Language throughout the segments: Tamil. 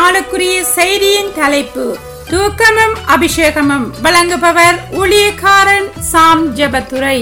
நாளுக்குரிய செய்தியின் தலைப்பு தூக்கமும் அபிஷேகமும் வழங்குபவர் ஊழியக்காரன் சாம் ஜெபத்துரை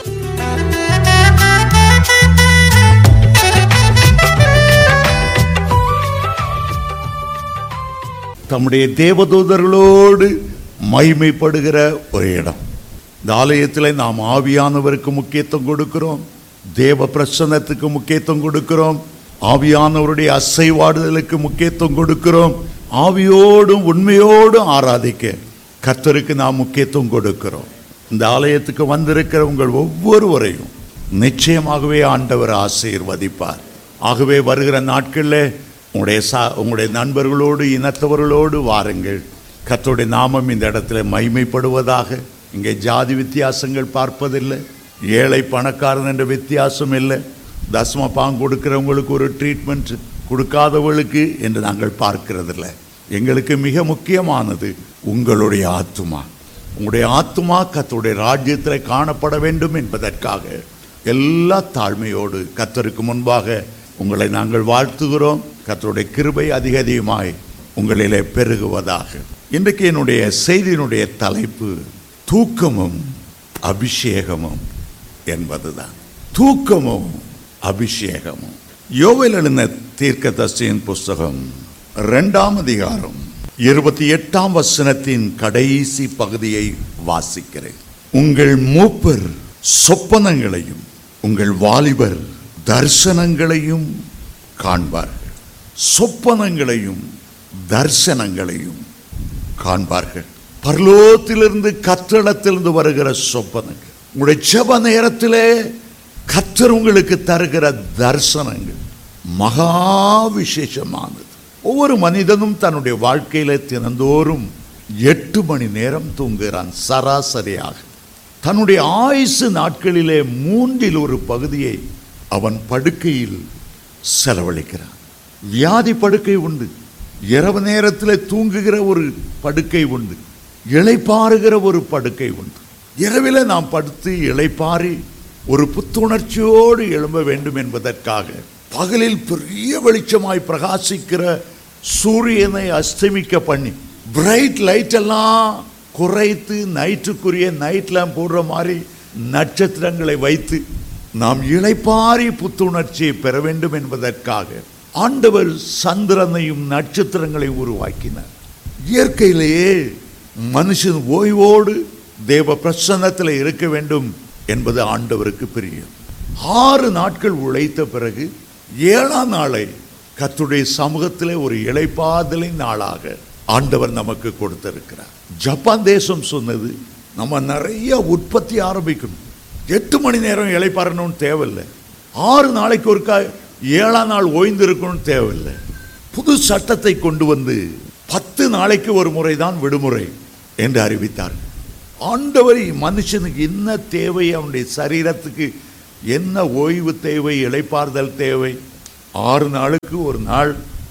தம்முடைய தேவதூதர்களோடு மகிமைப்படுகிற ஒரு இடம் இந்த ஆலயத்தில் நாம் ஆவியானவருக்கு முக்கியத்துவம் கொடுக்கிறோம் தேவ பிரசன்னத்துக்கு முக்கியத்துவம் கொடுக்கிறோம் ஆவியானவருடைய அசைவாடுதலுக்கு முக்கியத்துவம் கொடுக்கிறோம் ஆவியோடும் உண்மையோடும் ஆராதிக்க கர்த்தருக்கு நாம் முக்கியத்துவம் கொடுக்கிறோம் இந்த ஆலயத்துக்கு வந்திருக்கிற உங்கள் ஒவ்வொருவரையும் நிச்சயமாகவே ஆண்டவர் ஆசீர்வதிப்பார் ஆகவே வருகிற நாட்களில் உங்களுடைய சா உங்களுடைய நண்பர்களோடு இனத்தவர்களோடு வாருங்கள் கர்த்தருடைய நாமம் இந்த இடத்துல மைமைப்படுவதாக இங்கே ஜாதி வித்தியாசங்கள் பார்ப்பதில்லை ஏழை பணக்காரன் என்ற வித்தியாசம் இல்லை தசம பாங்கு கொடுக்கிறவங்களுக்கு ஒரு ட்ரீட்மெண்ட் கொடுக்காதவர்களுக்கு என்று நாங்கள் பார்க்கிறதில்ல எங்களுக்கு மிக முக்கியமானது உங்களுடைய ஆத்துமா உங்களுடைய ஆத்துமா கர்த்தருடைய ராஜ்யத்தில் காணப்பட வேண்டும் என்பதற்காக எல்லா தாழ்மையோடு கர்த்தருக்கு முன்பாக உங்களை நாங்கள் வாழ்த்துகிறோம் கர்த்தருடைய கிருபை அதிக அதிகமாய் உங்களிலே பெருகுவதாக இன்றைக்கு என்னுடைய செய்தியினுடைய தலைப்பு தூக்கமும் அபிஷேகமும் என்பதுதான் தூக்கமும் அபிஷேகமும் யோவேல் எழுந்த தீர்க்கதர்சியின் புஸ்தகம் இரண்டாம் அதிகாரம் இருபத்தி எட்டாம் வசனத்தின் கடைசி பகுதியை வாசிக்கிறேன் உங்கள் மூப்பர் சொப்பனங்களையும் உங்கள் வாலிபர் தரிசனங்களையும் காண்பார்கள் சொப்பனங்களையும் தரிசனங்களையும் காண்பார்கள் பரலோகத்திலிருந்து கற்றளத்திலிருந்து வருகிற சொப்பனங்கள் உங்களுடைய செப நேரத்திலே கத்தர் உங்களுக்கு தருகிற தரிசனங்கள் மகா விசேஷமானது ஒவ்வொரு மனிதனும் தன்னுடைய வாழ்க்கையில தினந்தோறும் எட்டு மணி நேரம் தூங்குகிறான் சராசரியாக தன்னுடைய ஆயுசு நாட்களிலே மூன்றில் ஒரு பகுதியை அவன் படுக்கையில் செலவழிக்கிறான் வியாதி படுக்கை உண்டு இரவு நேரத்தில் தூங்குகிற ஒரு படுக்கை உண்டு இளைப்பாறுகிற ஒரு படுக்கை உண்டு இரவில் நாம் படுத்து இளைப்பாரி ஒரு புத்துணர்ச்சியோடு எழும்ப வேண்டும் என்பதற்காக பகலில் பெரிய வெளிச்சமாய் பிரகாசிக்கிற சூரியனை அஸ்தமிக்க பண்ணி பிரைட் லைட் எல்லாம் குறைத்து நைட்டுக்குரிய நைட் லேம்ப் போடுற மாதிரி நட்சத்திரங்களை வைத்து நாம் இளைப்பாரி புத்துணர்ச்சியை பெற வேண்டும் என்பதற்காக ஆண்டவர் சந்திரனையும் நட்சத்திரங்களை உருவாக்கினார் இயற்கையிலேயே மனுஷன் ஓய்வோடு தேவ பிரசன்னத்தில் இருக்க வேண்டும் என்பது ஆண்டவருக்கு பிரியம் ஆறு நாட்கள் உழைத்த பிறகு ஏழாம் நாளை கத்துடைய சமூகத்திலே ஒரு இளைப்பாதலின் நாளாக ஆண்டவர் நமக்கு கொடுத்திருக்கிறார் ஜப்பான் தேசம் சொன்னது நம்ம நிறைய உற்பத்தி ஆரம்பிக்கணும் எட்டு மணி நேரம் இளைப்பாறணும்னு தேவையில்லை ஆறு நாளைக்கு ஒருக்கா ஏழாம் நாள் ஓய்ந்து இருக்கணும்னு தேவையில்லை புது சட்டத்தை கொண்டு வந்து பத்து நாளைக்கு ஒரு முறை தான் விடுமுறை என்று அறிவித்தார் ஆண்டவர் மனுஷனுக்கு என்ன தேவை அவனுடைய சரீரத்துக்கு என்ன ஓய்வு தேவை இளைப்பாறுதல் தேவை ஆறு நாளுக்கு ஒரு நாள்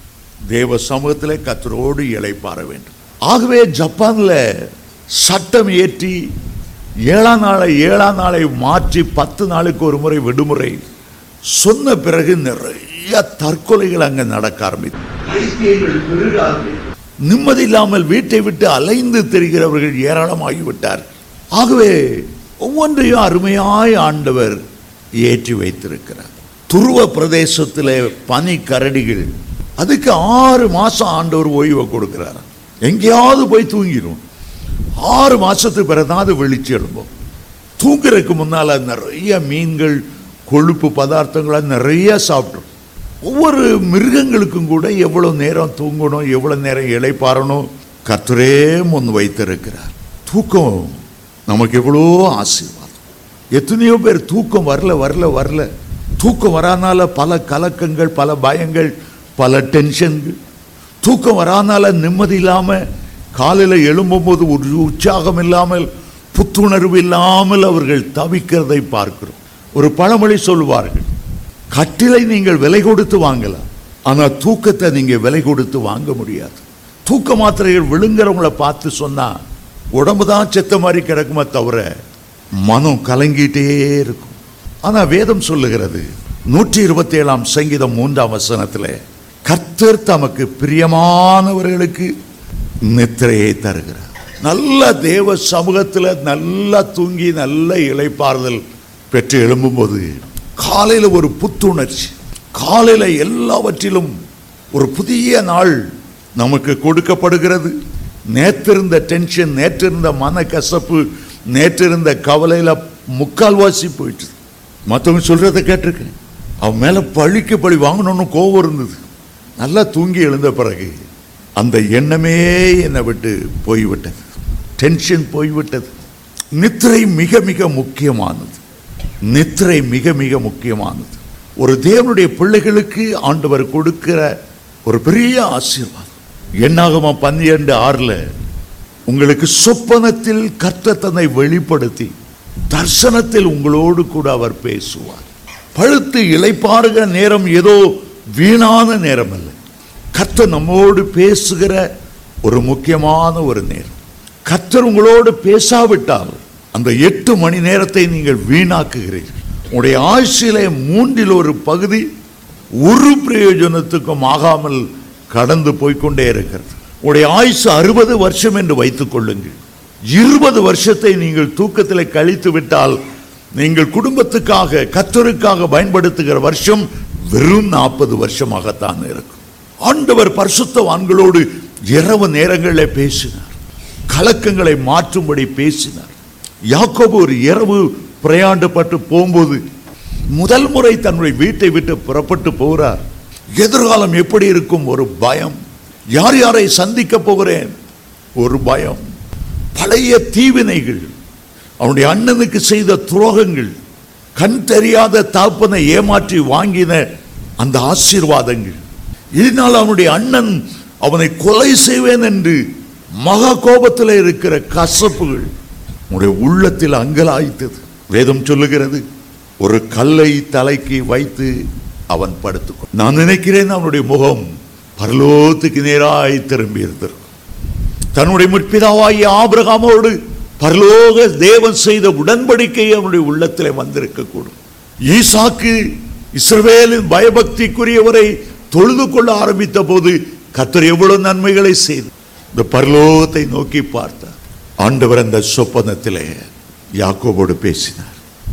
தேவ சமூகத்தில் கத்தரோடு இளைப்பாற வேண்டும் ஆகவே ஜப்பானில் சட்டம் ஏற்றி ஏழாம் நாளை ஏழாம் நாளை மாற்றி பத்து நாளுக்கு ஒரு முறை விடுமுறை சொன்ன பிறகு நிறைய தற்கொலைகள் அங்கே நடக்க ஆரம்பித்து நிம்மதி இல்லாமல் வீட்டை விட்டு அலைந்து திரிகிறவர்கள் ஏராளமாகிவிட்டார் ஆகவே ஒவ்வொன்றையும் அருமையாய் ஆண்டவர் ஏற்றி வைத்திருக்கிறார் துருவ பிரதேசத்தில் பனி கரடிகள் அதுக்கு ஆறு மாசம் ஆண்டவர் ஓய்வை கொடுக்கிறார் எங்கேயாவது போய் தூங்கிடும் ஆறு மாசத்துக்கு பிறகுதான் அது வெளிச்சு எழும்பும் தூங்குறதுக்கு முன்னால நிறைய மீன்கள் கொழுப்பு பதார்த்தங்களை நிறைய சாப்பிட்ரும் ஒவ்வொரு மிருகங்களுக்கும் கூட எவ்வளவு நேரம் தூங்கணும் எவ்வளவு நேரம் இளைப்பாறணும் கர்த்தரே முன் வைத்திருக்கிறார் தூக்கம் நமக்கு எவ்வளோ ஆசீர்வாதம் எத்தனையோ பேர் தூக்கம் வரல வரல வரல தூக்கம் வராதனால பல கலக்கங்கள் பல பயங்கள் பல டென்ஷன்கள் தூக்கம் வராதனால நிம்மதி இல்லாமல் காலையில் எழும்பும்போது ஒரு உற்சாகம் இல்லாமல் புத்துணர்வு இல்லாமல் அவர்கள் தவிக்கிறதை பார்க்கிறோம் ஒரு பழமொழி சொல்வார்கள் கட்டிலை நீங்கள் விலை கொடுத்து வாங்கலாம் ஆனால் தூக்கத்தை நீங்கள் விலை கொடுத்து வாங்க முடியாது தூக்க மாத்திரைகள் விழுங்குறவங்கள பார்த்து சொன்னா உடம்பு தான் செத்த மாதிரி கிடக்குமே தவிர மனம் கலங்கிட்டே இருக்கும் ஆனால் வேதம் சொல்லுகிறது நூற்றி இருபத்தி ஏழாம் சங்கீதம் மூன்றாம் வசனத்தில் கர்த்தர் தமக்கு பிரியமானவர்களுக்கு நித்திரையை தருகிறார் நல்ல தேவ சமூகத்தில் நல்லா தூங்கி நல்ல இளைப்பாறுதல் பெற்று எழும்பும்போது காலையில் ஒரு புத்துணர்ச்சி காலையில் எல்லாவற்றிலும் ஒரு புதிய நாள் நமக்கு கொடுக்கப்படுகிறது நேற்றிருந்த டென்ஷன் நேற்றிருந்த மன கசப்பு நேற்றிருந்த கவலையில் முக்கால்வாசி போயிட்டு மற்றவங்க சொல்றதை கேட்டிருக்கேன் அவன் மேலே பழிக்கு பழி வாங்கணும்னு கோவம் இருந்தது நல்லா தூங்கி எழுந்த பிறகு அந்த எண்ணமே என்னை விட்டு போய்விட்டது டென்ஷன் போய்விட்டது நித்திரை மிக மிக முக்கியமானது நித்திரை மிக மிக முக்கியமானது ஒரு தேவனுடைய பிள்ளைகளுக்கு ஆண்டவர் கொடுக்கிற ஒரு பெரிய ஆசீர்வாதம் என்னாகமா பன்னிரண்டு ஆறுல உங்களுக்கு சொப்பனத்தில் கர்த்தர் தன்னை வெளிப்படுத்தி தர்சனத்தில் உங்களோடு கூட அவர் பேசுவார் பழுத்து இளைப்பாறுகிற நேரம் ஏதோ வீணான நேரம் அல்ல கர்த்தர் நம்மோடு பேசுகிற ஒரு முக்கியமான ஒரு நேரம் கர்த்தர் உங்களோடு பேசாவிட்டால் அந்த எட்டு மணி நேரத்தை நீங்கள் வீணாக்குகிறீர்கள் உங்களுடைய ஆட்சியிலே மூன்றில் ஒரு பகுதி ஒரு பிரயோஜனத்துக்கும் ஆகாமல் கடந்து போய்க்கொண்டே இருக்கிறது உங்களுடைய ஆயுசு அறுபது வருஷம் என்று வைத்துக் கொள்ளுங்கள் இருபது வருஷத்தை நீங்கள் தூக்கத்தில் கழித்து விட்டால் நீங்கள் குடும்பத்துக்காக கத்தருக்காக பயன்படுத்துகிற வருஷம் வெறும் நாற்பது வருஷமாகத்தான் இருக்கும் ஆண்டவர் பரிசுத்தவான்களோடு இரவு நேரங்களில் பேசினார் கலக்கங்களை மாற்றும்படி பேசினார் யாக்கோபு ஒரு இரவு பிரயாண்டப்பட்டு போகும்போது முதல் முறை தன்னுடைய வீட்டை விட்டு புறப்பட்டு போகிறார் எதிர்காலம் எப்படி இருக்கும் ஒரு பயம் யார் யாரை சந்திக்க போகிறேன் ஒரு பயம் பழைய தீவினைகள் அவனுடைய அண்ணனுக்கு செய்த துரோகங்கள் கண் தெரியாத தாப்பனை ஏமாற்றி வாங்கின அந்த ஆசீர்வாதங்கள் இதனால் அவனுடைய அண்ணன் அவனை கொலை செய்வேன் என்று மகா கோபத்தில் இருக்கிற கசப்புகள் உன்னுடைய உள்ளத்தில் அங்கலாய்த்தது வேதம் சொல்லுகிறது ஒரு கல்லை தலைக்கு வைத்து அவன் படுத்துக்கொ நான் நினைக்கிறேன் அவனுடைய முகம் பரலோகத்துக்கு நேராய் திரும்பி இருந்திருக்கும் தன்னுடைய முற்பிதாவாகிய ஆபிரகாமோடு பரலோக தேவன் செய்த உடன்படிக்கை அவனுடைய உள்ளத்திலே வந்திருக்கக்கூடும் ஈசாக்கு இஸ்ரவேலின் பயபக்திக்குரியவரை தொழுது கொள்ள ஆரம்பித்த போது கத்தர் எவ்வளவு நன்மைகளை செய்து இந்த பரலோகத்தை நோக்கி பார்த்தார் ஆண்டவர் அந்த சொப்பனத்திலே யாக்கோபோடு பேசினார்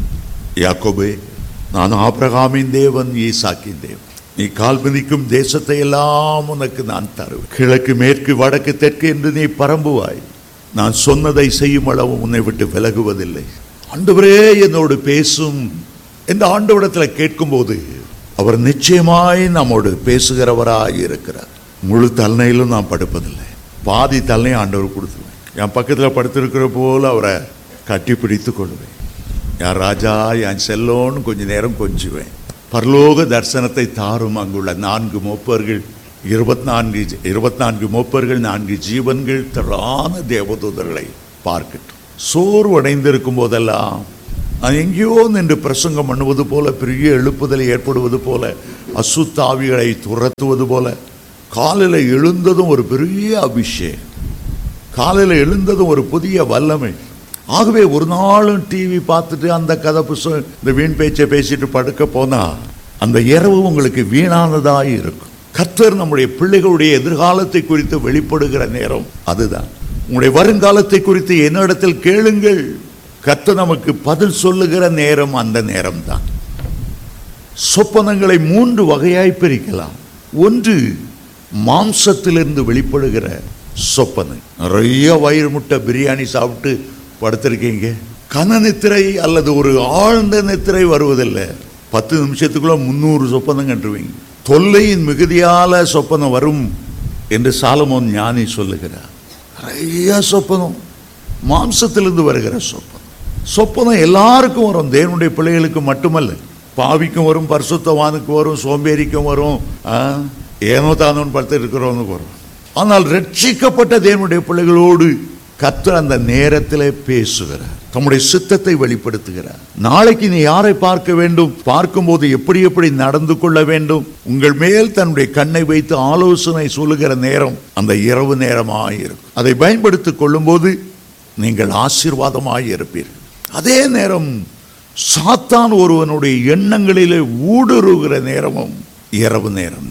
யாக்கோபே நான் ஆபிரகாமின் தேவன் ஈசாக்கின் தேவன் நீ கால் மிதிக்கும் தேசத்தை எல்லாம் உனக்கு நான் தருவேன் கிழக்கு மேற்கு வடக்கு தெற்கு என்று நீ பரம்புவாய் நான் சொன்னதை செய்யும் அளவு உன்னை விட்டு விலகுவதில்லை ஆண்டவரே என்னோடு பேசும் என்று ஆண்டவரிடத்தில் கேட்கும்போது அவர் நிச்சயமாய் நம்மோடு பேசுகிறவராய் இருக்கிறார் முழு தலையிலும் நான் படுப்பதில்லை பாதி தலையை ஆண்டவர் கொடுத்துருவேன் என் பக்கத்தில் படுத்திருக்கிற போல அவரை கட்டி பிடித்து கொள்வேன் என் ராஜா என் செல்லோன்னு கொஞ்ச நேரம் கொஞ்சுவேன் பரலோக தரிசனத்தை தாரும் அங்குள்ள நான்கு மூப்பர்கள் இருபத்தி நான்கு இருபத்தி நான்கு மூப்பர்கள் நான்கு ஜீவன்கள் திரான தேவதூதர்களை பார்க்கட்டும் சோர்வடைந்திருக்கும் போதெல்லாம் நான் எங்கேயோ நின்று பிரசங்கம் பண்ணுவது போல பெரிய எழுப்புதல் ஏற்படுவது போல அசுத்தாவிகளை துரத்துவது போல காலையில் எழுந்ததும் ஒரு பெரிய அபிஷேகம் காலையில் எழுந்ததும் ஒரு புதிய வல்லமை ஆகவே ஒரு நாளும் டிவி பார்த்துட்டு அந்த கதை புஸ்தகம் இந்த வீண் பேச்சை பேசிட்டு படுக்க போனா அந்த இரவு உங்களுக்கு வீணானதாய் இருக்கும் கர்த்தர் நம்முடைய பிள்ளைகளுடைய எதிர்காலத்தை குறித்து வெளிப்படுகிற நேரம் அதுதான் உங்களுடைய வருங்காலத்தை குறித்து என்னிடத்தில் கேளுங்கள் கர்த்தர் நமக்கு பதில் சொல்லுகிற நேரம் அந்த நேரம்தான் சொப்பனங்களை மூன்று வகையாய் பிரிக்கலாம் ஒன்று மாம்சத்திலிருந்து வெளிப்படுகிற சொப்பனை நிறைய வயிறு முட்டை பிரியாணி சாப்பிட்டு படுத்திருக்கீங்க கன நித்திரை அல்லது ஒரு ஆழ்ந்த நித்திரை வருவதில்லை பத்து நிமிஷத்துக்குள்ள முந்நூறு சொப்பனம் கண்டுவீங்க தொல்லையின் மிகுதியால சொப்பனம் வரும் என்று சாலமோன் ஞானி சொல்லுகிறார் நிறைய சொப்பனம் மாம்சத்திலிருந்து வருகிற சொப்பனம் சொப்பனம் எல்லாருக்கும் வரும் தேவனுடைய பிள்ளைகளுக்கு மட்டுமல்ல பாவிக்கும் வரும் பரிசுத்தவானுக்கு வரும் சோம்பேறிக்கும் வரும் ஆ, ஏனோ தானோன்னு படுத்து இருக்கிறவனுக்கு வரும் ஆனால் ரட்சிக்கப்பட்ட தேவனுடைய பிள்ளைகளோடு கர்த்தர் அந்த நேரத்திலே பேசுகிறார் தம்முடைய சித்தத்தை வெளிப்படுத்துகிறார் நாளைக்கு நீ யாரை பார்க்க வேண்டும் பார்க்கும்போது எப்படி எப்படி நடந்து கொள்ள வேண்டும் உங்கள் மேல் தன்னுடைய கண்ணை வைத்து ஆலோசனை சொல்லுகிற நேரம் அந்த இரவு நேரமாய் இருக்கும் அதை பயன்படுத்திக் கொள்ளும்போது நீங்கள் ஆசீர்வாதமாய் இருப்பீர்கள் அதே நேரம் சாத்தான் ஒருவனுடைய எண்ணங்களிலே ஊடுருகிற நேரமும் இரவு நேரம்தான்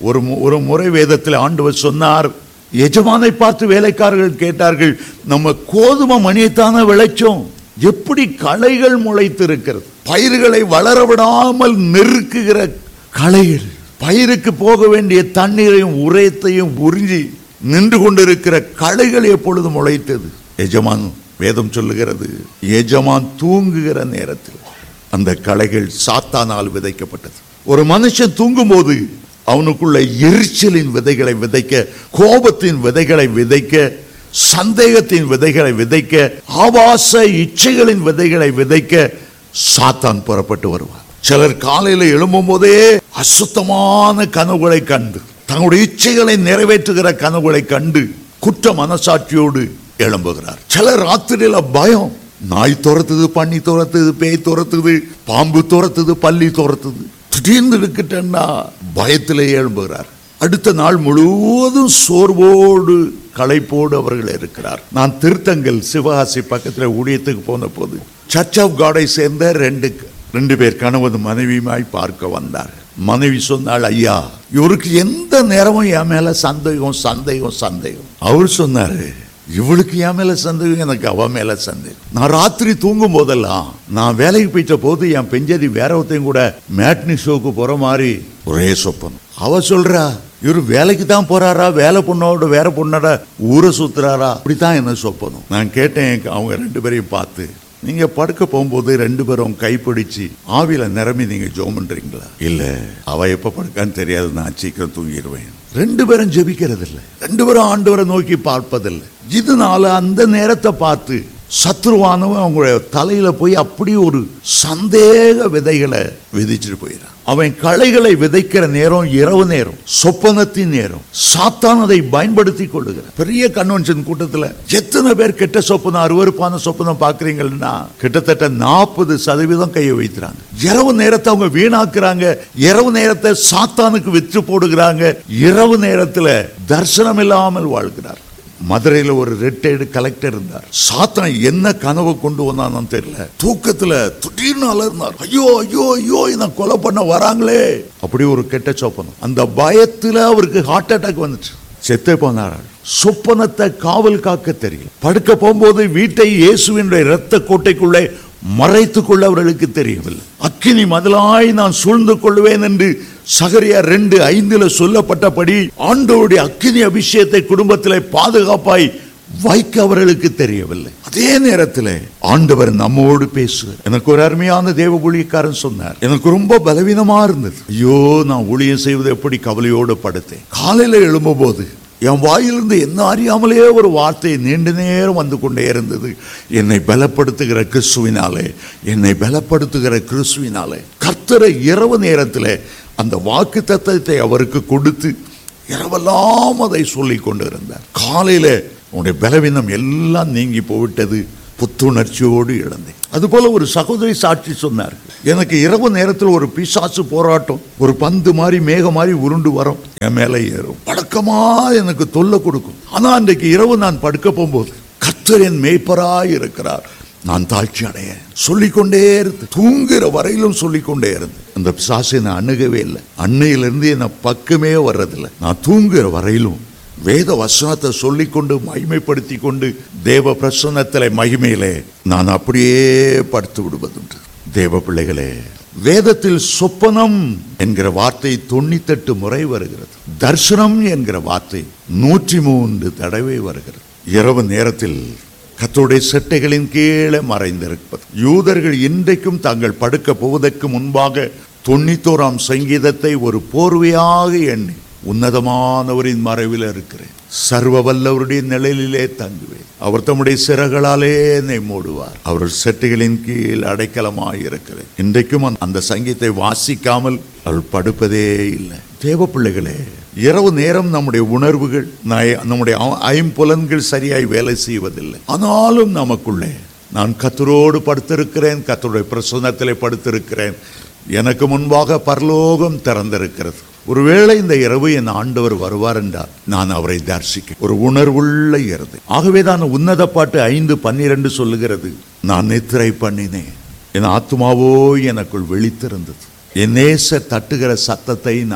ஒரு மு- ஒரு முறை வேதத்தில் ஆண்டவர் சொன்னார் எஜமானை பார்த்து வேலைக்காரர்கள் கேட்டார்கள் நம்ம கோதுமை மணியைத்தானே விளைச்சோம் எப்படி களைகள் முளைத்திருக்கிறது பயிர்களை வளர விடாமல் நெருக்குகிற களைகள் பயிருக்கு போக வேண்டிய தண்ணீரையும் உரையத்தையும் உறிஞ்சி நின்று கொண்டிருக்கிற களைகள் எப்பொழுது முளைத்தது எஜமான் வேதம் சொல்லுகிறது எஜமான் தூங்குகிற நேரத்தில் அந்த களைகள் சாத்தானால் விதைக்கப்பட்டது ஒரு மனுஷன் தூங்கும்போது அவனுக்குள்ள எரிச்சலின் விதைகளை விதைக்க கோபத்தின் விதைகளை விதைக்க சந்தேகத்தின் விதைகளை விதைக்க ஆபாச இச்சைகளின் விதைகளை விதைக்க சாத்தான் புறப்பட்டு வருவார் சிலர் காலையில் எழும்பும் போதே அசுத்தமான கனவுகளை கண்டு தங்களுடைய இச்சைகளை நிறைவேற்றுகிற கனவுகளை கண்டு குற்ற மனசாட்சியோடு எழும்புகிறார் சிலர் ராத்திரியில பயம் நாய் துரத்துது பண்ணி துரத்துது பேய் துரத்துது பாம்பு துரத்துது பள்ளி துரத்துது திடீர்னு இருக்கிட்டா பயத்திலே எழும்புகிறார் அடுத்த நாள் முழுவதும் சோர்வோடு களைப்போடு அவர்கள் இருக்கிறார் நான் திருத்தங்கல் சிவகாசி பக்கத்தில் ஊழியத்துக்கு போன போது சர்ச் ஆஃப் காடை சேர்ந்த ரெண்டு ரெண்டு பேர் கணவன் மனைவியுமாய் பார்க்க வந்தார் மனைவி சொன்னாள் ஐயா இவருக்கு எந்த நேரமும் என் மேல சந்தேகம் சந்தேகம் சந்தேகம் அவர் சொன்னாரு இவளுக்கு என் மேல சந்தேகம் எனக்கு அவ மேல சந்தேகம் நான் ராத்திரி தூங்கும் போதெல்லாம் நான் வேலைக்கு போயிட்ட போது என் பெஞ்சதி வேற ஒருத்தையும் கூட மேட்னி ஷோக்கு போற மாதிரி ஒரே சொப்பனம் அவ சொல்றா இவர் வேலைக்கு தான் போறாரா வேலை பொண்ணோட வேற பொண்ணோட ஊரை சுத்துறாரா அப்படித்தான் என்ன சொப்பனம் நான் கேட்டேன் அவங்க ரெண்டு பேரையும் பார்த்து நீங்க படுக்க போகும்போது ரெண்டு பேரும் கைப்பிடிச்சு ஆவியில நிரம்பி நீங்க ஜோம் பண்றீங்களா இல்ல அவ எப்ப படுக்கான்னு தெரியாது நான் சீக்கிரம் தூங்கிடுவேன் ரெண்டு பேரும் ஜெபிக்கிறது இல்ல ரெண்டு பேரும் ஆண்டவரை நோக்கி பார்ப்பதில்லை இதனால அந்த நேரத்தை பார்த்து சத்ருவானவன் அவங்களுடைய தலையில போய் அப்படி ஒரு சந்தேக விதைகளை விதிச்சுட்டு போயிடான் அவன் களைகளை விதைக்கிற நேரம் இரவு நேரம் சொப்பனத்தின் நேரம் சாத்தான் அதை பயன்படுத்தி கொள்ளுகிறார் பெரிய கன்வென்ஷன் கூட்டத்தில் எத்தனை பேர் கெட்ட சொப்பனம் அருவருப்பான சொப்பனம் பார்க்குறீங்கன்னா கிட்டத்தட்ட நாற்பது சதவீதம் கையை வைக்கிறாங்க இரவு நேரத்தை அவங்க வீணாக்குறாங்க இரவு நேரத்தை சாத்தானுக்கு விற்று போடுகிறாங்க இரவு நேரத்தில் தரிசனம் இல்லாமல் வாழ்கிறார் மதுரையில் ஒரு ரிட்டையர்டு கலெக்டர் இருந்தார் சாத்தனை என்ன கனவு கொண்டு வந்தான்னு தெரியல தூக்கத்துல திடீர்னு அலர்னார் ஐயோ ஐயோ ஐயோ என்ன கொலை பண்ண வராங்களே அப்படி ஒரு கெட்ட சொப்பனம் அந்த பயத்துல அவருக்கு ஹார்ட் அட்டாக் வந்துச்சு செத்தே போனார் சொப்பனத்தை காவல் காக்க தெரியல படுக்க போகும்போது வீட்டை இயேசுவினுடைய இரத்த கோட்டைக்குள்ளே மறைத்துக் கொள்ள அவர்களுக்கு தெரியவில்லை அக்கினி மதிலாய் நான் சூழ்ந்து கொள்வேன் என்று சகரியா ரெண்டு ஐந்துல சொல்லப்பட்டபடி ஆண்டவருடைய அக்கினி அபிஷேகத்தை குடும்பத்திலே பாதுகாப்பாய் வைக்க அவர்களுக்கு தெரியவில்லை அதே நேரத்தில் ஆண்டவர் நம்மோடு பேசுவார் எனக்கு ஒரு அருமையான தேவ ஊழியக்காரன் சொன்னார் எனக்கு ரொம்ப பலவீனமா இருந்தது ஐயோ நான் ஊழியம் செய்வது எப்படி கவலையோடு படுத்தேன் காலையில எழும்பும்போது என் வாயிலிருந்து என்ன அறியாமலே ஒரு வார்த்தை நீண்ட நேரம் வந்து கொண்டே இருந்தது என்னை பலப்படுத்துகிற கிறிஸ்துவினாலே என்னை பலப்படுத்துகிற கிறிஸ்துவினாலே கர்த்தரை இரவு நேரத்தில் அந்த வாக்கு தத்தத்தை அவருக்கு கொடுத்து இரவெல்லாம் அதை சொல்லி கொண்டு இருந்தார் காலையில உன்னுடைய பலவீனம் எல்லாம் நீங்கி போய்விட்டது புத்துணர்ச்சியோடு இழந்தேன் அதுபோல ஒரு சகோதரி சாட்சி சொன்னார் எனக்கு இரவு நேரத்தில் ஒரு பிசாசு போராட்டம் ஒரு பந்து மாதிரி மேக மாதிரி உருண்டு வரும் என் மேலே ஏறும் பழக்கமா எனக்கு தொல்லை கொடுக்கும் ஆனா அன்றைக்கு இரவு நான் படுக்க போகும்போது கர்த்தர் என் மேய்ப்பராய் இருக்கிறார் நான் தாழ்ச்சி அடைய சொல்லிக்கொண்டே இருந்து தூங்குற வரையிலும் சொல்லிக்கொண்டே இருந்து அந்த பிசாசை நான் அணுகவே இல்லை அன்னையிலிருந்து என்ன பக்கமே வர்றதில்லை நான் தூங்குற வரையிலும் வேத வசனத்தை சொல்லிக்கொண்டு மகிமைப்படுத்தி கொண்டு தேவ பிரசன்னத்திலே மகிமையிலே நான் அப்படியே படுத்து விடுவதுண்டு தேவ பிள்ளைகளே வேதத்தில் சொப்பனம் என்கிற வார்த்தை தொண்ணூத்தெட்டு முறை வருகிறது தர்சனம் என்கிற வார்த்தை நூற்றி மூன்று தடவை வருகிறது இரவு நேரத்தில் கத்தோடைய செட்டைகளின் கீழே மறைந்திருப்பது யூதர்கள் இன்றைக்கும் தாங்கள் படுக்க போவதற்கு முன்பாக தொண்ணூத்தோராம் சங்கீதத்தை ஒரு போர்வையாக எண்ணி உன்னதமானவரின் மறைவில் இருக்கிறேன் சர்வ வல்லவருடைய நிழலிலே தங்குவேன் அவர் தம்முடைய சிறகளாலே என்னை மூடுவார் அவர் செட்டுகளின் கீழ் அடைக்கலமாய் இருக்கிறேன் இன்றைக்கும் அந்த- அந்த சங்கீத்தை வாசிக்காமல் அவள் படுப்பதே இல்லை தேவ பிள்ளைகளே இரவு நேரம் நம்முடைய உணர்வுகள் நய- நம்முடைய ஐ- ஐம்புலன்கள் சரியாய் வேலை செய்வதில்லை ஆனாலும் நமக்குள்ளே நான் கத்தரோடு படுத்திருக்கிறேன் கத்தருடைய பிரசன்னத்திலே படுத்திருக்கிறேன் எனக்கு முன்பாக பரலோகம் திறந்திருக்கிறது ஒருவேளை இந்த இரவு என் ஆண்டவர் வருவார் என்றால் நான் அவரை தரிசிக்க ஒரு உணர்வுள்ள இருந்து ஆகவே தான் உன்னத பாட்டு ஐந்து பன்னிரண்டு சொல்லுகிறது நான் நித்திரை பண்ணினேன் என் ஆத்மாவோ எனக்குள் விழித்திருந்தது என் நேச தட்டுகிற சத்தத்தை நான் கே-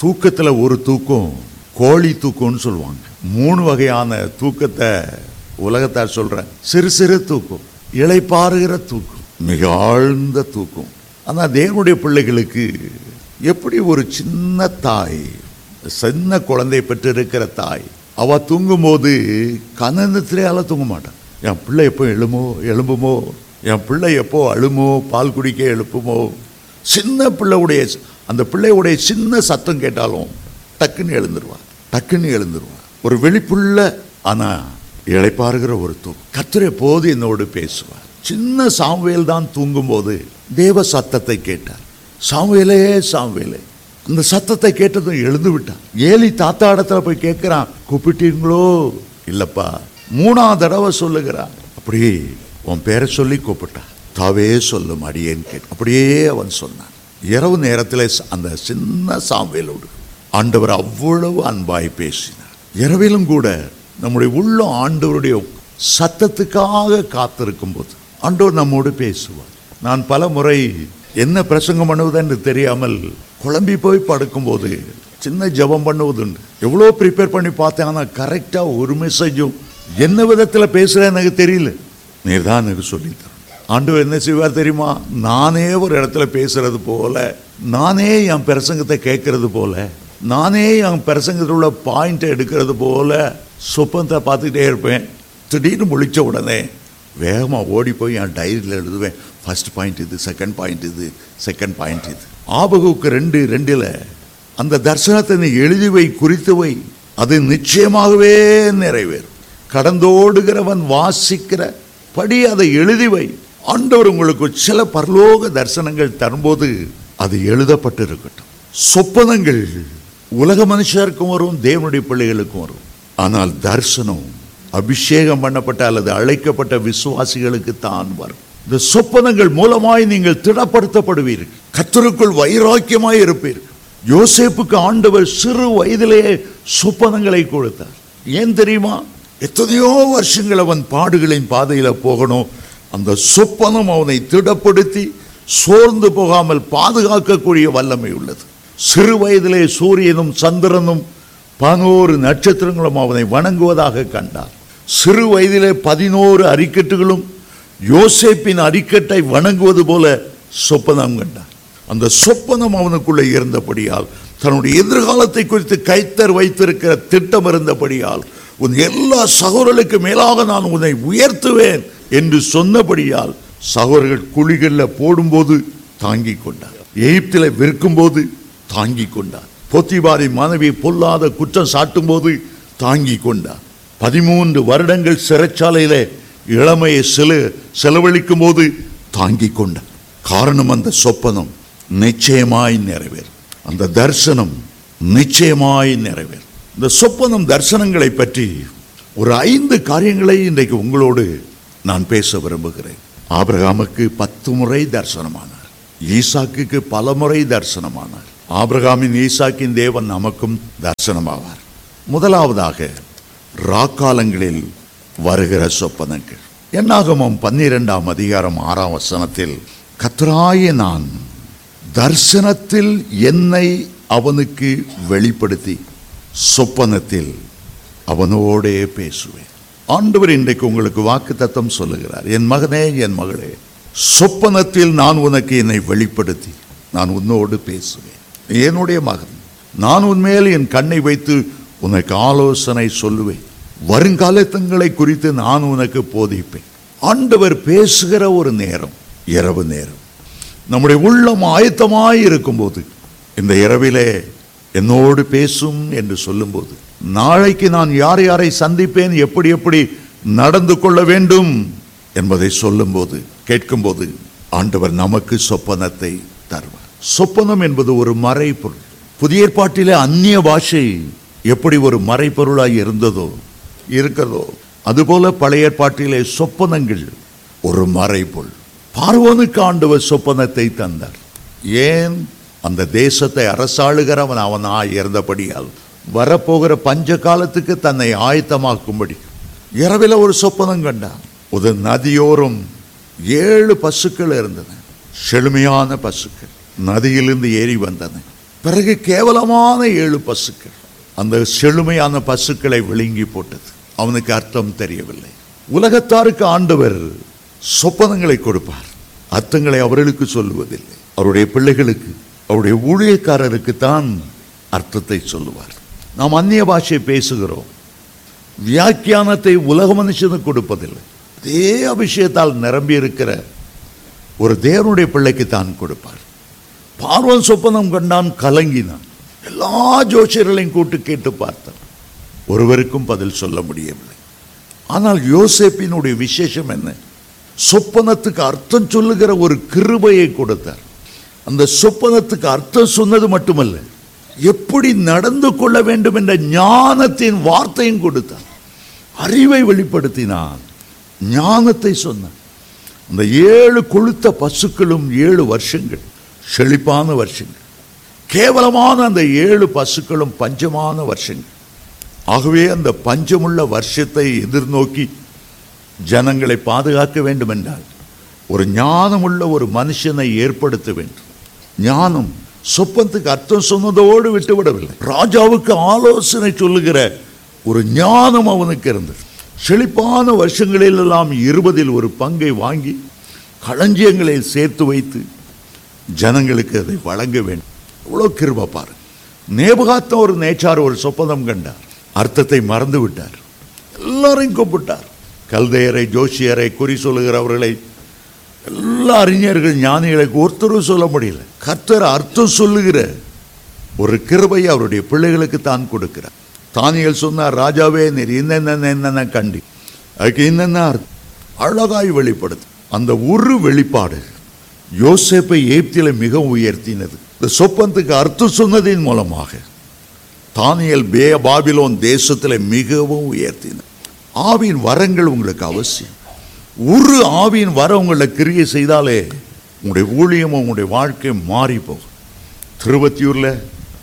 தூக்கத்துல ஒரு தூக்கம் கோழி தூக்கம்னு சொல்லுவாங்க மூணு வகையான தூக்கத்தை உலகத்தார் சொல்றேன் சிறு சிறு தூக்கம் இளைப்பாறுகிற தூக்கம் மிக ஆழ்ந்த தூக்கம் ஆனா தேவனுடைய பிள்ளைகளுக்கு எப்படி ஒரு சின்ன தாய் சின்ன குழந்தை பெற்றிருக்கிற தாய் அவ தூங்கும்போது கனனத்திலேயால தூங்க மாட்டான் என் பிள்ளை எப்போ எழுமோ எழும்புமோ என் பிள்ளை எப்போ அழுமோ பால் குடிக்க எழுப்புமோ சின்ன பிள்ளையுடைய அந்த பிள்ளையுடைய சின்ன சத்தம் கேட்டாலும் டக்குன்னு எழுந்துருவா டக்குன்னு எழுந்துருவா ஒரு வெளிப்புள்ள ஆனா இளைப்பாறுகிற ஒரு தூக்கம் கர்த்தர் எப்போது என்னோடு பேசுவார் சின்ன சாமுவேல் தான் தூங்கும்போது தேவ சத்தத்தை கேட்டார் சாமுவேலே சாமுவேலே அந்த சத்தத்தை கேட்டதும் எழுந்து விட்டான் ஏலி தாத்தா இடத்துல போய் கேட்கிறான் கூப்பிட்டீங்களோ இல்லப்பா மூணாவது தடவை சொல்லுகிறான் அப்படியே உன் பேரை சொல்லி கூப்பிட்டான் தாவே சொல்லும் அடியேன் கேட்டு அப்படியே அவன் சொன்னான் இரவு நேரத்தில் அந்த சின்ன சாமுவேலோடு ஆண்டவர் அவ்வளவு அன்பாய் பேசினார் இரவிலும் கூட நம்முடைய உள்ள ஆண்டவருடைய சத்தத்துக்காக காத்திருக்கும் போது ஆண்டவர் நம்மோடு பேசுவார் நான் பல முறை என்ன பிரசங்கம் பண்ணுவதென்று தெரியாமல் குழம்பி போய் படுக்கும்போது சின்ன ஜெபம் பண்ணுவதுண்டு எவ்வளோ ப்ரிப்பேர் பண்ணி பார்த்தேன் ஆனால் கரெக்டாக ஒரு மெசேஜும் என்ன விதத்தில் பேசுகிறேன் எனக்கு தெரியல நீர் தான் எனக்கு சொல்லித்தர ஆண்டவர் என்ன செய்வார் தெரியுமா நானே ஒரு இடத்துல பேசுறது போல நானே என் பிரசங்கத்தை கேட்கறது போல நானே என் பிரசங்கத்தில் உள்ள பாயிண்ட்டை எடுக்கிறது போல சொப்பனத்தை பார்த்துக்கிட்டே இருப்பேன் திடீர்னு முழிச்ச உடனே வேகமாக ஓடி போய் என் டைரியில் எழுதுவேன் ஃபர்ஸ்ட் பாயிண்ட் இது செகண்ட் பாயிண்ட் இது செகண்ட் பாயிண்ட் இது ஆபகுக்கு ரெண்டு ரெண்டில் அந்த தரிசனத்தை நீ எழுதி வை குறித்து வை அது நிச்சயமாகவே நிறைவேறும் கடந்தோடுகிறவன் வாசிக்கிற படி அதை எழுதி வை ஆண்டவர் உங்களுக்கு சில பரலோக தரிசனங்கள் தரும்போது அது எழுதப்பட்டு இருக்கட்டும் சொப்பனங்கள் உலக மனுஷருக்கும் வரும் தேவனுடைய பிள்ளைகளுக்கும் வரும் ஆனால் தரிசனம் அபிஷேகம் பண்ணப்பட்ட அல்லது அழைக்கப்பட்ட விசுவாசிகளுக்கு தான் வரும் இந்த சொப்பனங்கள் மூலமாய் நீங்கள் திடப்படுத்தப்படுவீர்கள் கத்தருக்குள் வைராக்கியமாய் இருப்பீர்கள் யோசேப்புக்கு ஆண்டவர் சிறு வயதிலேயே சொப்பனங்களை கொடுத்தார் ஏன் தெரியுமா எத்தனையோ வருஷங்கள் அவன் பாடுகளின் பாதையில போகணும் அந்த சொப்பனம் அவனை திடப்படுத்தி சோர்ந்து போகாமல் பாதுகாக்கக்கூடிய வல்லமை உள்ளது சிறு வயதிலே சூரியனும் சந்திரனும் பதினோரு நட்சத்திரங்களும் அவனை வணங்குவதாக கண்டார் சிறு வயதிலே பதினோரு அரிக்கட்டுகளும் யோசேப்பின் அரிக்கட்டை வணங்குவது போல சொப்பனம் கண்டார் அந்த சொப்பனம் அவனுக்குள்ளே இருந்தபடியால் தன்னுடைய எதிர்காலத்தை குறித்து கைத்தர் வைத்திருக்கிற திட்டம் இருந்தபடியால் உன் எல்லா சகோதரர்களுக்கு மேலாக நான் உன்னை உயர்த்துவேன் என்று சொன்னபடியால் சகோதரர்கள் குழிகளில் போடும்போது தாங்கிக் கொண்டார் எகிப்தில் விற்கும்போது தாங்கிக் கொண்டார் பொத்திபாரி மனைவி பொல்லாத குற்றம் சாட்டும் போது தாங்கிக் கொண்டார் பதிமூன்று வருடங்கள் சிறைச்சாலையிலே இளமையை செலு செலவழிக்கும் போது தாங்கிக் கொண்டார் காரணம் அந்த சொப்பனம் நிச்சயமாய் நிறைவேறும் அந்த தரிசனம் நிச்சயமாய் நிறைவேறும் இந்த சொப்பனம் தரிசனங்களை பற்றி ஒரு ஐந்து காரியங்களை இன்றைக்கு உங்களோடு நான் பேச விரும்புகிறேன் ஆபிரகாமுக்கு பத்து முறை தரிசனமானார் ஈசாக்குக்கு பல முறை தரிசனமானார் ஆபிரகாமின் ஈசாக்கின் தேவன் நமக்கும் தரிசனமாவார் முதலாவதாக ராக்காலங்களில் வருகிற சொப்பனங்கள் என்னாகமம் பன்னிரெண்டாம் அதிகாரம் ஆறாம் வசனத்தில் கத்ராய நான் தரிசனத்தில் என்னை அவனுக்கு வெளிப்படுத்தி சொப்பனத்தில் அவனோடே பேசுவேன் ஆண்டவர் இன்றைக்கு உங்களுக்கு வாக்கு தத்தம் சொல்லுகிறார் என் மகனே என் மகளே சொப்பனத்தில் நான் உனக்கு என்னை வெளிப்படுத்தி நான் உன்னோடு பேசுவேன் என்னுடைய மகன் நான் உன்மேல் என் கண்ணை வைத்து உனக்கு ஆலோசனை சொல்லுவேன் வருங்காலத்தங்களை குறித்து நான் உனக்கு போதிப்பேன் ஆண்டவர் பேசுகிற ஒரு நேரம் இரவு நேரம் நம்முடைய உள்ளம் ஆயத்தமாய் இருக்கும்போது இந்த இரவிலே என்னோடு பேசும் என்று சொல்லும்போது நாளைக்கு நான் யார் யாரை சந்திப்பேன் எப்படி எப்படி நடந்து கொள்ள வேண்டும் என்பதை சொல்லும்போது கேட்கும்போது ஆண்டவர் நமக்கு சொப்பனத்தை தருவார் சொப்பனம் என்பது ஒரு மறைபொருள் புதிய ஏற்பாட்டிலே அந்நிய பாஷை எப்படி ஒரு மறைபொருளாய் இருந்ததோ இருக்கிறதோ அதுபோல பழைய ஏற்பாட்டிலே சொப்பனங்கள் ஒரு மறைபொருள் பார்வோனுக்கு ஆண்டவர் சொப்பனத்தை தந்தார் ஏன் அந்த தேசத்தை அரசாளுகிறவன் அவனாய் இருந்தபடியால் வரப்போகிற பஞ்ச காலத்துக்கு தன்னை ஆயத்தமாக்கும்படி இரவில் ஒரு சொப்பனம் கண்டான் ஒரு நதியோரம் ஏழு பசுக்கள் இருந்தன செழுமையான பசுக்கள் நதியிலிருந்து ஏறி வந்தன பிறகு கேவலமான ஏழு பசுக்கள் அந்த செழுமையான பசுக்களை விழுங்கி போட்டது அவனுக்கு அர்த்தம் தெரியவில்லை உலகத்தாருக்கு ஆண்டவர் சொப்பனங்களை கொடுப்பார் அர்த்தங்களை அவர்களுக்கு சொல்லுவதில்லை அவருடைய பிள்ளைகளுக்கு அவருடைய ஊழியக்காரருக்கு தான் அர்த்தத்தை சொல்லுவார் நாம் அந்நிய பாஷை பேசுகிறோம் வியாக்கியானத்தை உலக மனுஷனுக்கு கொடுப்பதில்லை அதே அபிஷேகத்தால் நிரம்பி இருக்கிற ஒரு தேவனுடைய பிள்ளைக்கு தான் கொடுப்பார் பார்வன் சொப்பனம் கண்டான் கலங்கினான் எல்லா ஜோசியர்களையும் கூட்டு கேட்டு பார்த்தான் ஒருவருக்கும் பதில் சொல்ல முடியவில்லை ஆனால் யோசேப்பினுடைய விசேஷம் என்ன சொப்பனத்துக்கு அர்த்தம் சொல்லுகிற ஒரு கிருபையை கொடுத்தார் அந்த சொப்பனத்துக்கு அர்த்தம் சொன்னது மட்டுமல்ல எப்படி நடந்து கொள்ள வேண்டும் என்ற ஞானத்தின் வார்த்தையும் கொடுத்தார் அறிவை வெளிப்படுத்தினான் ஞானத்தை சொன்னான் அந்த ஏழு கொழுத்த பசுக்களும் ஏழு வருஷங்கள் செழிப்பான வருஷங்கள் கேவலமான அந்த ஏழு பசுக்களும் பஞ்சமான வருஷங்கள் ஆகவே அந்த பஞ்சமுள்ள வருஷத்தை எதிர்நோக்கி ஜனங்களை பாதுகாக்க வேண்டும் என்றால் ஒரு ஞானமுள்ள ஒரு மனுஷனை ஏற்படுத்த வேண்டும் ஞானம் சொப்பனத்துக்கு அர்த்தம் சொன்னதோடு விட்டுவிடவில்லை ராஜாவுக்கு ஆலோசனை சொல்லுகிற ஒரு ஞானம் அவனுக்கு இருந்தது செழிப்பான வருஷங்களிலெல்லாம் இருபதில் ஒரு பங்கை வாங்கி களஞ்சியங்களை சேர்த்து வைத்து ஜனங்களுக்கு அதை வழங்க வேண்டும் எவ்வளோ கிருபை பாரு நேபகாத்த ஒரு நேச்சார் ஒரு சொப்பனம் கண்டார் அர்த்தத்தை மறந்து விட்டார் எல்லாரையும் கூப்பிட்டார் கல்தையரை ஜோசியரை குறி சொல்லுகிறவர்களை எல்லா அறிஞர்கள் ஞானிகளுக்கு ஒருத்தரும் சொல்ல முடியல கர்த்தர் அர்த்தம் சொல்லுகிற ஒரு கிருபை அவருடைய பிள்ளைகளுக்கு தான் கொடுக்கிறார் தானியல் சொன்னார் ராஜாவே நீர் என்னென்ன என்னென்ன கண்டி அதுக்கு என்னென்ன அர்த்தம் அழகாய் வெளிப்படுது அந்த ஒரு வெளிப்பாடு யோசேப்பை ஏப்தில மிகவும் உயர்த்தினது இந்த சொப்பனத்துக்கு அர்த்தம் சொன்னதின் மூலமாக தானியல் பே பாபிலோன் தேசத்தில் மிகவும் உயர்த்தினது ஆவின் வரங்கள் உங்களுக்கு அவசியம் ஒரு ஆவியின் வர உங்களை கிரியை செய்தாலே உங்களுடைய ஊழியமும் உங்களுடைய வாழ்க்கையும் மாறி போகும் திருவத்தியூரில்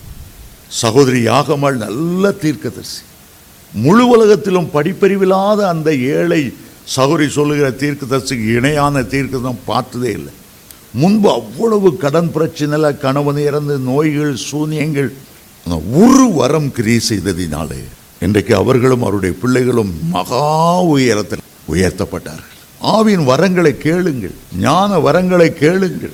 சகோதரி யாகமாள் நல்ல தீர்க்கதரிசி முழு உலகத்திலும் படிப்பறிவில்லாத அந்த ஏழை சகோதரி சொல்லுகிற தீர்க்கதரிசிக்கு இணையான தீர்க்கதம் பார்த்ததே இல்லை முன்பு அவ்வளவு கடன் பிரச்சனைல கணவன் இறந்து நோய்கள் சூனியங்கள் ஆனா ஒரு வரம் கிரியை செய்ததினாலே இன்றைக்கு அவர்களும் அவருடைய பிள்ளைகளும் மகா உயரத்தில் உயர்த்தப்பட்டார்கள் ஆவின் வரங்களை கேளுங்கள் ஞான வரங்களை கேளுங்கள்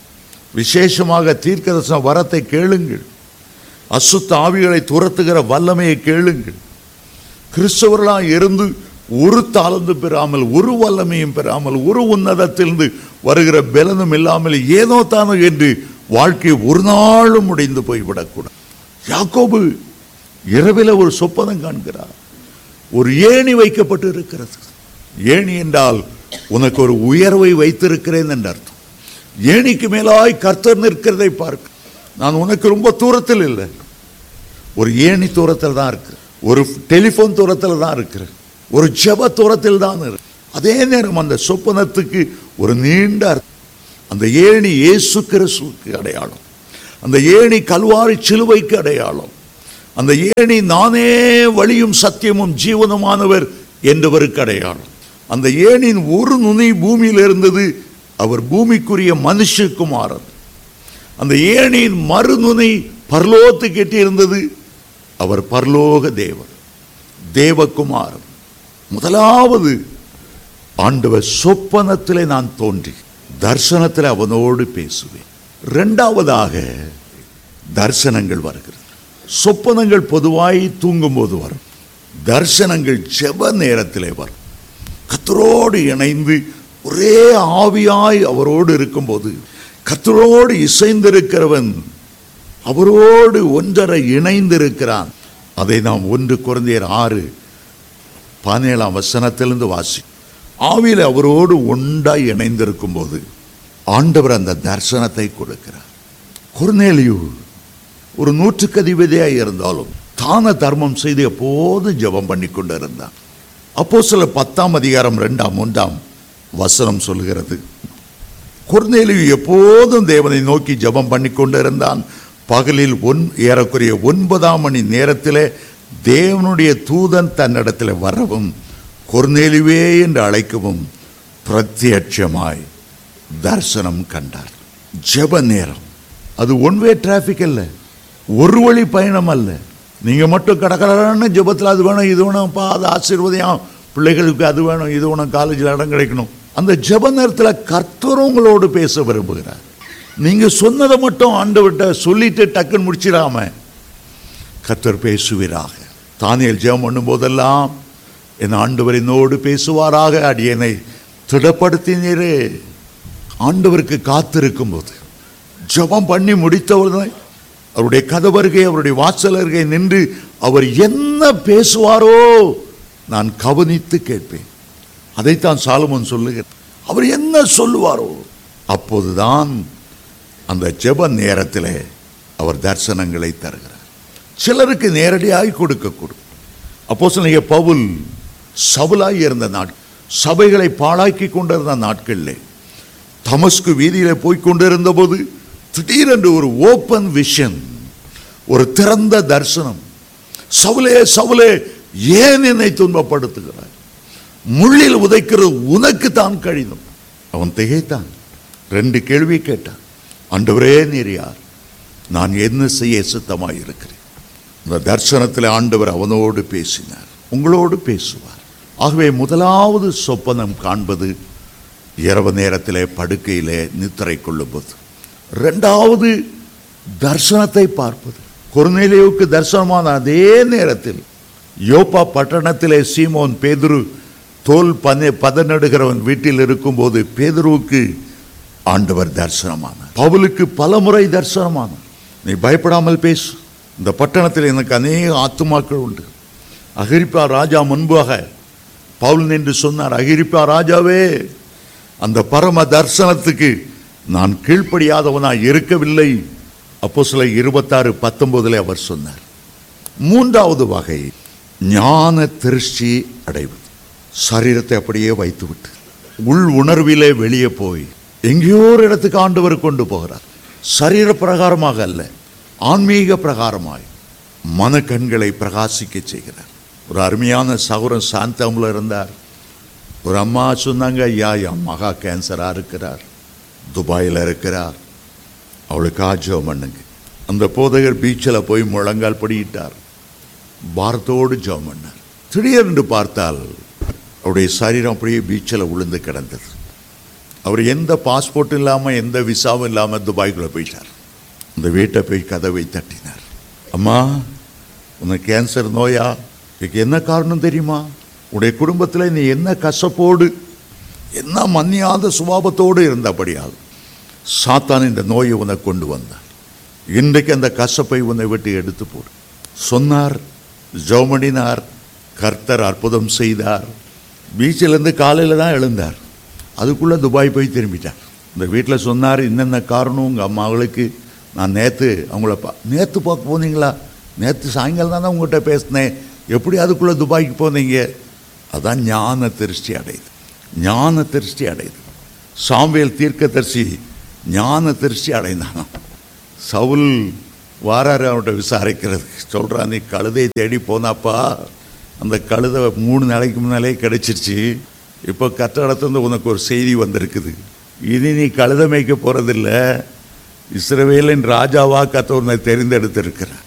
விசேஷமாக தீர்க்கதர்சன வரத்தை கேளுங்கள் அசுத்த ஆவிகளை துரத்துகிற வல்லமையை கேளுங்கள் கிறிஸ்தவர்களாக இருந்து ஒரு தாளந்து பெறாமல் ஒரு வல்லமையும் பெறாமல் ஒரு உன்னதத்திலிருந்து வருகிற பலனும் இல்லாமல் ஏதோ தானோ என்று வாழ்க்கை ஒரு நாளும் முடிந்து போய்விடக்கூடாது யாக்கோபு இரவில் ஒரு சொப்பனம் காண்கிறார் ஒரு ஏணி வைக்கப்பட்டு இருக்கிறது ஏணி என்றால் உனக்கு ஒரு உயர்வை வைத்திருக்கிறேன் என்று அர்த்தம் ஏணிக்கு மேலாய் கர்த்தர் நிற்கிறதை பார்க்க நான் உனக்கு ரொம்ப தூரத்தில் இல்லை ஒரு ஏணி தூரத்தில் தான் இருக்கு ஒரு டெலிஃபோன் தூரத்தில் தான் இருக்கிறேன் ஒரு ஜெப தூரத்தில் தான் இருக்கு அதே நேரம் அந்த சொப்பனத்துக்கு ஒரு நீண்ட அர்த்தம். அந்த ஏணி இயேசு கிறிஸ்துவுக்கு அடையாளம் அந்த ஏணி கல்வாரி சிலுவைக்கு அடையாளம் அந்த ஏணி நானே வழியும் சத்தியமும் ஜீவனுமானவர் என்றவருக்கு அடையாளம் அந்த ஏணின் ஒரு நுனி பூமியில் இருந்தது அவர் பூமிக்குரிய மனுஷகுமாரன் அந்த ஏணியின் மறுநுனை பரலோகத்துக்கு எட்டியிருந்தது அவர் பரலோக தேவர் தேவகுமாரன் முதலாவது ஆண்டவர் சொப்பனத்திலே நான் தோன்றி தர்சனத்தில் அவனோடு பேசுவேன் இரண்டாவதாக தரிசனங்கள் வருகிறது சொப்பனங்கள் பொதுவாய் தூங்கும்போது வரும் தரிசனங்கள் ஜெப நேரத்திலே வரும் கத்தரோடு இணைந்து ஒரே ஆவியாய் அவரோடு இருக்கும்போது கத்தரோடு இசைந்திருக்கிறவன் அவரோடு ஒன்றரை இணைந்திருக்கிறான் அதை நாம் ஒன்று குழந்தையர் ஆறு பதினேழாம் வசனத்திலிருந்து வாசி ஆவியில் அவரோடு ஒன்றாய் இணைந்திருக்கும் போது ஆண்டவர் அந்த தரிசனத்தை கொடுக்கிறார் குர்நேலியு ஒரு நூற்றுக்கு அதிபதியாக இருந்தாலும் தான தர்மம் செய்து எப்போதும் ஜெபம் பண்ணி கொண்டு இருந்தான் அப்போ சில பத்தாம் அதிகாரம் ரெண்டாம் மூன்றாம் வசனம் சொல்லுகிறது குர்நேலியு எப்போதும் தேவனை நோக்கி ஜெபம் பண்ணி கொண்டு இருந்தான் பகலில் ஒன் ஏறக்குறைய ஒன்பதாம் மணி நேரத்திலே தேவனுடைய தூதன் தன்னிடத்தில் வரவும் கொர்நேலிவே என்று அழைக்கவும் பிரத்யட்சமாய் தரிசனம் கண்டார் ஜெப நேரம் அது ஒன் வே டிராஃபிக் அல்ல ஒரு வழி பயணம் அல்ல நீங்க மட்டும் கடற்கடன்னு ஜெபத்தில் அது வேணும் இது வேணும்ப்பா அது ஆசீர்வதியம் பிள்ளைகளுக்கு அது வேணும் இது வேணும் காலேஜில் இடம் கிடைக்கணும் அந்த ஜெப நேரத்தில் கர்த்தர் உங்களோடு பேச விரும்புகிறார் நீங்க சொன்னதை மட்டும் ஆண்டவர்கிட்ட சொல்லிட்டு டக்குன்னு முடிச்சிடாம கர்த்தர் பேசுவீராக தானியல் ஜெபம் பண்ணும் போதெல்லாம் என் ஆண்டவர் என்னோடு பேசுவாராக அடியனை திடப்படுத்தினீரே ஆண்டவருக்கு காத்திருக்கும் போது ஜெபம் பண்ணி முடித்தவர் அவருடைய கதவருகை அவருடைய வாசல் அருகே நின்று அவர் என்ன பேசுவாரோ நான் கவனித்து கேட்பேன் அதைத்தான் சாலமோன் சொல்லுகிறார் அவர் என்ன சொல்லுவாரோ அப்போதுதான் அந்த ஜெப நேரத்திலே அவர் தரிசனங்களை தருகிறார் சிலருக்கு நேரடியாய் கொடுக்கக்கூடும் அப்போ சொன்ன பவுல் சவுலாய் இருந்த நாட் சபைகளை பாழாக்கி கொண்டிருந்த நாட்களிலே தமஸ்கு வீதியிலே போய் கொண்டிருந்த போது திடீரென்று ஒரு ஓப்பன் விஷன் ஒரு திறந்த தரிசனம் சவுலே சவுலே ஏன் என்னை துன்பப்படுத்துகிறாய் முள்ளில் உதைக்கிறது உனக்கு தான் கடினம் அவன் திகைத்தான் ரெண்டு கேள்வி கேட்டான் ஆண்டவரே நீர் யார் நான் என்ன செய்ய சித்தமாய் இருக்கிறேன் இந்த தரிசனத்தில் ஆண்டவர் அவனோடு பேசினார் உங்களோடு பேசுவார் ஆகவே முதலாவது சொப்பனம் காண்பது இரவு நேரத்திலே படுக்கையிலே நித்திரை கொள்ளும்போது ரெண்டாவது தரிசனத்தை பார்ப்பது கொர்நேலியுவுக்கு தரிசனமான அதே நேரத்தில் யோப்பா பட்டணத்திலே சீமோன் பேதுரு தோல் பன பதநடுகிறவன் வீட்டில் இருக்கும்போது பேதுருவுக்கு ஆண்டவர் தரிசனமானார் பவுலுக்கு பலமுறை தரிசனமானார் நீ பயப்படாமல் பேசு இந்த பட்டணத்தில் எனக்கு அநேக ஆத்துமாக்கள் உண்டு அகிரிப்பா ராஜா முன்பாக பவுல் நின்று சொன்னார் அகிரிப்பா ராஜாவே அந்த பரம தரிசனத்துக்கு நான் கீழ்ப்படியாதவனாய் இருக்கவில்லை அப்போ சில இருபத்தாறு பத்தொன்பதுல அவர் சொன்னார் மூன்றாவது வகை ஞான திருஷ்டி அடைவது சரீரத்தை அப்படியே வைத்துவிட்டு உள் உணர்விலே வெளியே போய் எங்கேயோ ஒரு இடத்துக்கு ஆண்டவர் கொண்டு போகிறார் சரீர பிரகாரமாக அல்ல ஆன்மீக பிரகாரமாய் மனக்கண்களை பிரகாசிக்க செய்கிறார் ஒரு அருமையான சகோதரன் சாந்தாமில் இருந்தார் ஒரு அம்மா சொன்னாங்க ஐயா என் மகா கேன்சராக இருக்கிறார் துபாயில் இருக்கிறார் அவளுக்கு ஜெபம் பண்ணுங்க அந்த போதகர் பீச்சில் போய் முழங்கால் படியிட்டார் பாரத்தோடு ஜெபம் பண்ணார் திடீரென்று பார்த்தால் அவருடைய சரீரம் அப்படியே பீச்சில் விழுந்து கிடந்தது அவர் எந்த பாஸ்போர்ட் இல்லாமல் எந்த விசாவும் இல்லாமல் துபாய்க்குள்ளே போயிட்டார் அந்த வீட்டை போய் கதவை தட்டினார் அம்மா உனக்கு கேன்சர் நோயா இதுக்கு என்ன காரணம் தெரியுமா உடைய குடும்பத்தில் நீ என்ன கசப்போடு என்ன மன்னியாத சுபாவத்தோடு இருந்தபடியால் சாத்தான் இந்த நோயை உனக்கு கொண்டு வந்தார் இன்றைக்கு அந்த கசப்பை உன்னை விட்டு எடுத்து போடு சொன்னார் ஜோமணினார் கர்த்தர் அற்புதம் செய்தார் பீச்சிலேருந்து காலையில் தான் எழுந்தார் அதுக்குள்ளே துபாய் போய் திரும்பிட்டார் இந்த வீட்டில் சொன்னார் என்னென்ன காரணம் உங்கள் அம்மாவுக்கு நான் நேற்று அவங்கள பா நேற்று பார்க்க போனீங்களா நேற்று சாயங்காலம் தான் உங்கள்கிட்ட பேசினேன் எப்படி அதுக்குள்ளே துபாய்க்கு போனீங்க அதான் ஞான திருஷ்டி அடையுது ஞான திருஷ்டி அடையுது சாம்பேல் தீர்க்கதரிசி ஞான திருஷ்டி அடைந்தான் சவுல் வாராரு அவன்கிட்ட விசாரிக்கிறதுக்கு சொல்கிறான் நீ கழுதையை தேடி போனாப்பா அந்த கழுதை மூணு நாளைக்கு முன்னாலே கிடைச்சிருச்சு இப்போ கட்டடத்துலேருந்து உனக்கு ஒரு செய்தி வந்திருக்குது இனி நீ கழுதை மேய்க்க போகிறதில்ல இஸ்ரவேலின் ராஜாவா கத்த உன்னை தெரிந்தெடுத்திருக்கிறார்